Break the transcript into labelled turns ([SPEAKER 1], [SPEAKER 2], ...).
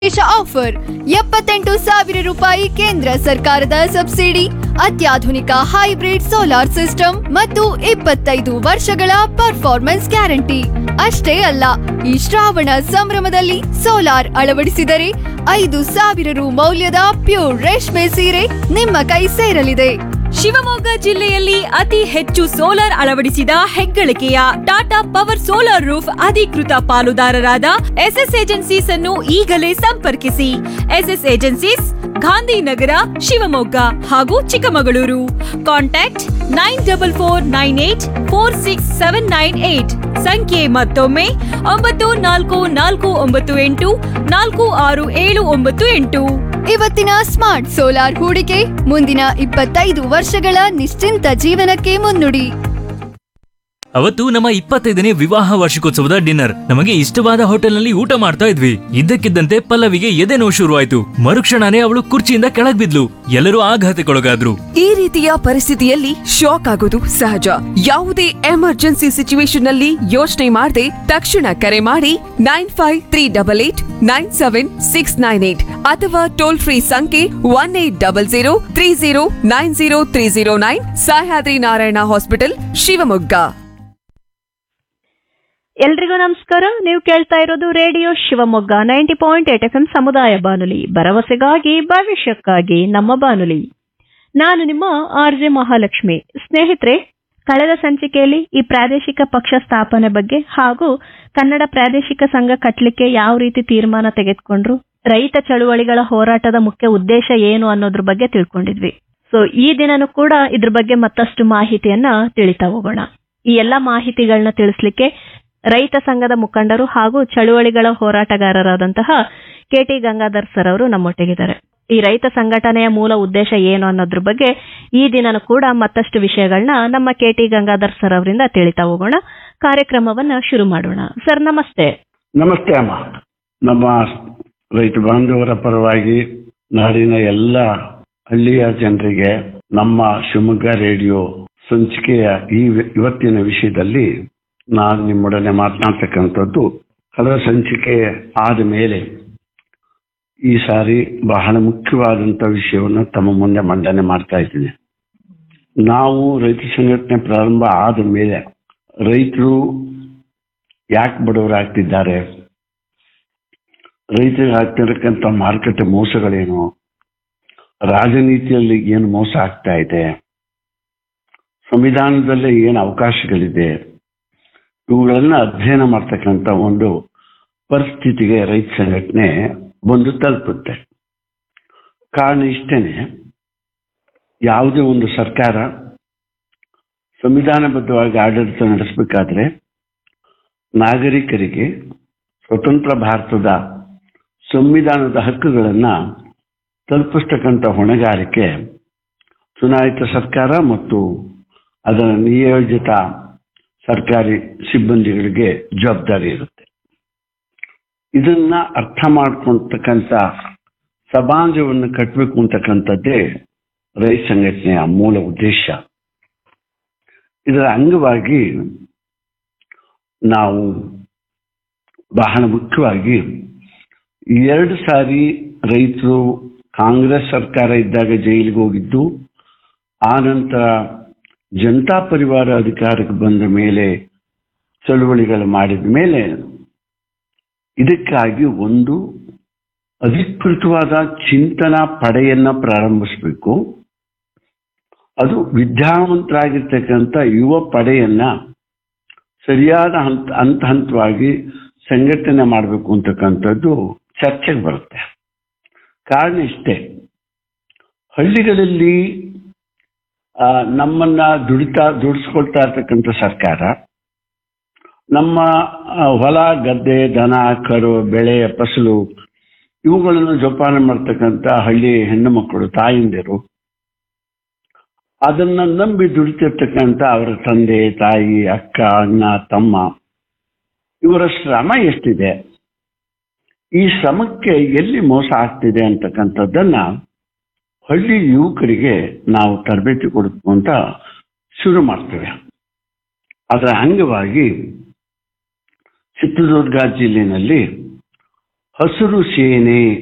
[SPEAKER 1] ವಿಶೇಷ ಆಫರ್ ಎಪ್ಪತ್ತೆಂಟು ಸಾವಿರ ರೂಪಾಯಿ ಕೇಂದ್ರ ಸರ್ಕಾರದ ಸಬ್ಸಿಡಿ ಅತ್ಯಾಧುನಿಕ ಹೈಬ್ರಿಡ್ ಸೋಲಾರ್ ಸಿಸ್ಟಮ್ ಮತ್ತು ಇಪ್ಪತ್ತೈದು ವರ್ಷಗಳ ಪರ್ಫಾರ್ಮೆನ್ಸ್ ಗ್ಯಾರಂಟಿ ಅಷ್ಟೇ ಅಲ್ಲ ಈ ಶ್ರಾವಣ ಸಂಭ್ರಮದಲ್ಲಿ ಸೋಲಾರ್ ಅಳವಡಿಸಿದರೆ ಐದು ಸಾವಿರ ರು ಮೌಲ್ಯದ ಪ್ಯೂರ್ ರೇಷ್ಮೆ ಸೀರೆ ನಿಮ್ಮ ಕೈ ಸೇರಲಿದೆ
[SPEAKER 2] ಶಿವಮೊಗ್ಗ ಜಿಲ್ಲೆಯಲ್ಲಿ ಅತಿ ಹೆಚ್ಚು ಸೋಲಾರ್ ಅಳವಡಿಸಿದ ಹೆಗ್ಗಳಿಕೆಯ ಟಾಟಾ ಪವರ್ ಸೋಲಾರ್ ರೂಫ್ ಅಧಿಕೃತ ಪಾಲುದಾರರಾದ ಎಸ್ಎಸ್ ಏಜೆನ್ಸೀಸ್ ಅನ್ನು ಈಗಲೇ ಸಂಪರ್ಕಿಸಿ ಎಸ್ಎಸ್ ಏಜೆನ್ಸೀಸ್ ಗಾಂಧಿನಗರ ಶಿವಮೊಗ್ಗ ಹಾಗೂ Chikkamagaluru contact nine double four nine eight four six seven nine eight ಸಂಖ್ಯೆ ಮತ್ತೊಮ್ಮೆ ಒಂಬತ್ತು ನಾಲ್ಕು ನಾಲ್ಕು ಒಂಬತ್ತು ಎಂಟು ನಾಲ್ಕು ಆರು ಏಳು ಒಂಬತ್ತು ಎಂಟು
[SPEAKER 1] ಇವತ್ತಿನ ಸ್ಮಾರ್ಟ್ ಸೋಲಾರ್ ಹೂಡಿಕೆ ಮುಂದಿನ ಇಪ್ಪತ್ತೈದು ವರ್ಷಗಳ ನಿಶ್ಚಿಂತ ಜೀವನಕ್ಕೆ ಮುನ್ನುಡಿ
[SPEAKER 3] ಅವತ್ತು ನಮ್ಮ ಇಪ್ಪತ್ತೈದನೇ ವಿವಾಹ ವಾರ್ಷಿಕೋತ್ಸವದ ಡಿನ್ನರ್ ನಮಗೆ ಇಷ್ಟವಾದ ಹೋಟೆಲ್ನಲ್ಲಿ ಊಟ ಮಾಡ್ತಾ ಇದ್ವಿ ಇದ್ದಕ್ಕಿದ್ದಂತೆ ಪಲ್ಲವಿಗೆ ಎದೆ ನೋವು ಶುರುವಾಯ್ತು ಮರುಕ್ಷಣನೇ ಅವಳು ಕುರ್ಚಿಯಿಂದ ಕೆಳಗ್ ಬಿದ್ಲು ಎಲ್ಲರೂ ಆಘಾತಕ್ಕೊಳಗಾದ್ರು
[SPEAKER 4] ಈ ರೀತಿಯ ಪರಿಸ್ಥಿತಿಯಲ್ಲಿ ಶಾಕ್ ಆಗೋದು ಸಹಜ ಯಾವುದೇ ಎಮರ್ಜೆನ್ಸಿ ಸಿಚುವೇಶನ್ ನಲ್ಲಿ ಯೋಚನೆ ಮಾಡದೆ ತಕ್ಷಣ ಕರೆ ಮಾಡಿ nine five three double eight nine seven six nine eight ಅಥವಾ ಟೋಲ್ ಫ್ರೀ ಸಂಖ್ಯೆ one eight double zero three zero nine zero three zero nine Sahyadri Narayana hospital Shivamogga
[SPEAKER 5] ಎಲ್ರಿಗೂ ನಮಸ್ಕಾರ ನೀವು ಕೇಳ್ತಾ ಇರೋದು radio Shivamogga ninety point eight F M ಸಮುದಾಯ ಬಾನುಲಿ ಭರವಸೆಗಾಗಿ ಭವಿಷ್ಯಕ್ಕಾಗಿ ನಮ್ಮ ಬಾನುಲಿ ನಾನು ನಿಮ್ಮ ಆರ್ ಜೆ ಮಹಾಲಕ್ಷ್ಮಿ ಸ್ನೇಹಿತರೆ ಕಳೆದ ಸಂಚಿಕೆಯಲ್ಲಿ ಈ ಪ್ರಾದೇಶಿಕ ಪಕ್ಷ ಸ್ಥಾಪನೆ ಬಗ್ಗೆ ಹಾಗೂ ಕನ್ನಡ ಪ್ರಾದೇಶಿಕ ಸಂಘ ಕಟ್ಟಲಿಕ್ಕೆ ಯಾವ ರೀತಿ ತೀರ್ಮಾನ ತೆಗೆದುಕೊಂಡ್ರು ರೈತ ಚಳುವಳಿಗಳ ಹೋರಾಟದ ಮುಖ್ಯ ಉದ್ದೇಶ ಏನು ಅನ್ನೋದ್ರ ಬಗ್ಗೆ ತಿಳ್ಕೊಂಡಿದ್ವಿ ಸೊ ಈ ದಿನನೂ ಕೂಡ ಇದ್ರ ಬಗ್ಗೆ ಮತ್ತಷ್ಟು ಮಾಹಿತಿಯನ್ನ ತಿಳಿತಾ ಹೋಗೋಣ ಈ ಎಲ್ಲಾ ಮಾಹಿತಿಗಳನ್ನ ತಿಳಿಸ್ಲಿಕ್ಕೆ ರೈತ ಸಂಘದ ಮುಖಂಡರು ಹಾಗೂ ಚಳುವಳಿಗಳ ಹೋರಾಟಗಾರರಾದಂತಹ ಕೆ ಟಿ ಗಂಗಾಧರ್ ಸರ್ ಅವರು ನಮ್ಮೊಟ್ಟಿಗಿದ್ದಾರೆ ಈ ರೈತ ಸಂಘಟನೆಯ ಮೂಲ ಉದ್ದೇಶ ಏನು ಅನ್ನೋದ್ರ ಬಗ್ಗೆ ಈ ದಿನನೂ ಕೂಡ ಮತ್ತಷ್ಟು ವಿಷಯಗಳನ್ನ ನಮ್ಮ ಕೆ ಟಿ ಗಂಗಾಧರ್ ಸರ್ ಅವರಿಂದ ತಿಳಿತಾ ಹೋಗೋಣ ಕಾರ್ಯಕ್ರಮವನ್ನ ಶುರು ಮಾಡೋಣ ಸರ್ ನಮಸ್ತೆ
[SPEAKER 6] ನಮಸ್ತೆ ಅಮ್ಮ ನಮ್ಮ ರೈತ ಬಾಂಧವರ ಪರವಾಗಿ ನಾಡಿನ ಎಲ್ಲ ಹಳ್ಳಿಯ ಜನರಿಗೆ ನಮ್ಮ ಶಿವಮೊಗ್ಗ ರೇಡಿಯೋ ಸಂಚಿಕೆಯ ಈ ವಿ- ಇವತ್ತಿನ ವಿಷಯದಲ್ಲಿ ನಾನು ನಿಮ್ಮೊಡನೆ ಮಾತನಾಡ್ತಕ್ಕಂಥದ್ದು ಕಳೆದ ಸಂಚಿಕೆ ಆದ ಮೇಲೆ ಈ ಸಾರಿ ಬಹಳ ಮುಖ್ಯವಾದಂಥ ವಿಷಯವನ್ನು ತಮ್ಮ ಮುಂದೆ ಮಂಡನೆ ಮಾಡ್ತಾ ಇದ್ದೀನಿ ನಾವು ರೈತ ಸಂಘಟನೆ ಪ್ರಾರಂಭ ಆದ ಮೇಲೆ ರೈತರು ಯಾಕೆ ಬಡವರಾಗ್ತಿದ್ದಾರೆ ರೈತರಿಗೆ ಆಗ್ತಿರಕ್ಕಂಥ ಮಾರುಕಟ್ಟೆ ಮೋಸಗಳೇನು ರಾಜನೀತಿಯಲ್ಲಿ ಏನು ಮೋಸ ಆಗ್ತಾ ಇದೆ ಸಂವಿಧಾನದಲ್ಲಿ ಏನು ಅವಕಾಶಗಳಿದೆ ಇವುಗಳನ್ನ ಅಧ್ಯಯನ ಮಾಡ್ತಕ್ಕಂಥ ಒಂದು ಪರಿಸ್ಥಿತಿಗೆ ರೈತ ಸಂಘಟನೆ ಬಂದು ತಲುಪುತ್ತೆ ಕಾರಣ ಇಷ್ಟೇನೆ ಯಾವುದೇ ಒಂದು ಸರ್ಕಾರ ಸಂವಿಧಾನಬದ್ಧವಾಗಿ ಆಡಳಿತ ನಡೆಸಬೇಕಾದ್ರೆ ನಾಗರಿಕರಿಗೆ ಸ್ವತಂತ್ರ ಭಾರತದ ಸಂವಿಧಾನದ ಹಕ್ಕುಗಳನ್ನ ತಲುಪಿಸ್ತಕ್ಕಂಥ ಹೊಣೆಗಾರಿಕೆ ಚುನಾಯಿತ ಸರ್ಕಾರ ಮತ್ತು ಅದರ ನಿಯೋಜಿತ ಸರ್ಕಾರಿ ಸಿಬ್ಬಂದಿಗಳಿಗೆ ಜವಾಬ್ದಾರಿ ಇರುತ್ತೆ ಇದನ್ನ ಅರ್ಥ ಮಾಡ್ಕೊಳ್ತಕ್ಕಂಥ ಸಮಾಜವನ್ನು ಕಟ್ಟಬೇಕು ಅಂತಕ್ಕಂಥದ್ದೇ ರೈತ ಸಂಘಟನೆಯ ಮೂಲ ಉದ್ದೇಶ ಇದರ ಅಂಗವಾಗಿ ನಾವು ಬಹಳ ಮುಖ್ಯವಾಗಿ ಎರಡು ಸಾರಿ ರೈತರು ಕಾಂಗ್ರೆಸ್ ಸರ್ಕಾರ ಇದ್ದಾಗ ಜೈಲಿಗೆ ಹೋಗಿದ್ದು ಆ ನಂತರ ಜನತಾ ಪರಿವಾರ ಅಧಿಕಾರಕ್ಕೆ ಬಂದ ಮೇಲೆ ಚಳುವಳಿಗಳು ಮಾಡಿದ ಮೇಲೆ ಇದಕ್ಕಾಗಿ ಒಂದು ಅಧಿಕೃತವಾದ ಚಿಂತನಾ ಪಡೆಯನ್ನ ಪ್ರಾರಂಭಿಸಬೇಕು ಅದು ವಿದ್ಯಾವಂತರಾಗಿರ್ತಕ್ಕಂಥ ಯುವ ಪಡೆಯನ್ನ ಸರಿಯಾದ ಹಂತ ಹಂತ ಹಂತವಾಗಿ ಸಂಘಟನೆ ಮಾಡಬೇಕು ಅಂತಕ್ಕಂಥದ್ದು ಚರ್ಚೆಗೆ ಬರುತ್ತೆ ಕಾರಣ ಇಷ್ಟೇ ಹಳ್ಳಿಗಳಲ್ಲಿ ಆ, ನಮ್ಮನ್ನ ದುಡಿತಾ ದುಡಿಸ್ಕೊಳ್ತಾ ಇರ್ತಕ್ಕಂಥ ಸರ್ಕಾರ ನಮ್ಮ ಆ, ಹೊಲ ಗದ್ದೆ ದನ ಕರು ಬೆಳೆ ಫಸಲು ಇವುಗಳನ್ನು ಜೋಪಾನ ಮಾಡ್ತಕ್ಕಂಥ ಹಳ್ಳಿ ಹೆಣ್ಣು ಮಕ್ಕಳು ತಾಯಂದಿರು ಅದನ್ನ ನಂಬಿ ದುಡಿತಿರ್ತಕ್ಕಂಥ ಅವರ ತಂದೆ ತಾಯಿ ಅಕ್ಕ ಅಣ್ಣ ತಮ್ಮ ಇವರ ಶ್ರಮ ಎಷ್ಟಿದೆ ಈ ಶ್ರಮಕ್ಕೆ ಎಲ್ಲಿ ಮೋಸ ಆಗ್ತಿದೆ ಅಂತಕ್ಕಂಥದ್ದನ್ನ ಹಳ್ಳಿ ಯುವಕರಿಗೆ ನಾವು ತರಬೇತಿ ಕೊಡಬೇಕು ಅಂತ ಶುರು ಮಾಡ್ತೇವೆ ಅದರ ಅಂಗವಾಗಿ ಚಿತ್ರದುರ್ಗ ಜಿಲ್ಲೆಯಲ್ಲಿ ಹಸಿರು ಸೇನೆ